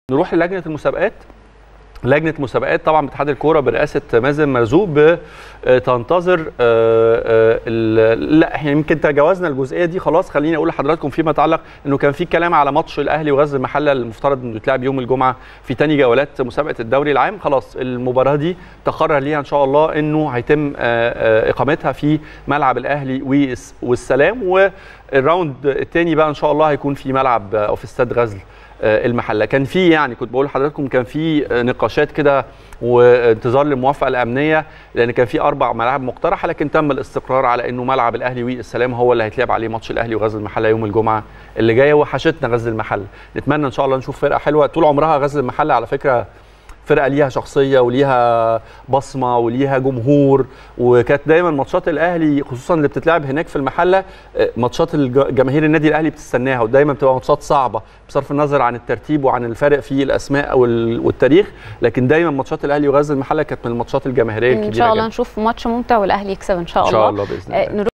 نروح للجنه المسابقات لجنه مسابقات طبعا اتحاد الكوره برئاسه مازن مرزوق بتنتظر لا احنا يمكن تجاوزنا الجزئيه دي خلاص خليني اقول لحضراتكم فيما يتعلق انه كان في كلام على ماتش الاهلي وغزل المحله المفترض انه يتلعب يوم الجمعه في ثاني جولات مسابقه الدوري العام خلاص المباراه دي تقرر ليها ان شاء الله انه هيتم اقامتها في ملعب الاهلي والسلام والراوند الثاني بقى ان شاء الله هيكون في ملعب او في استاد غزل المحله كان في يعني كنت بقول لحضراتكم كان في نقاشات كده وانتظار للموافقه الامنيه لان كان في اربع ملاعب مقترحه لكن تم الاستقرار على انه ملعب الاهلي والسلام هو اللي هيتلعب عليه ماتش الاهلي وغزل المحله يوم الجمعه اللي جايه وحشتنا غزل المحله نتمنى ان شاء الله نشوف فرقه حلوه طول عمرها غزل المحله على فكره فرقه ليها شخصيه وليها بصمه وليها جمهور وكانت دايما ماتشات الاهلي خصوصا اللي بتتلعب هناك في المحله ماتشات جماهير النادي الاهلي بتستناها ودايما بتبقى ماتشات صعبه بصرف النظر عن الترتيب وعن الفرق في الاسماء والتاريخ لكن دايما ماتشات الاهلي وغزل المحله كانت من الماتشات الجماهيريه الكبيره ان شاء الله نشوف ماتش ممتع والاهلي يكسب ان شاء الله ان شاء الله باذن الله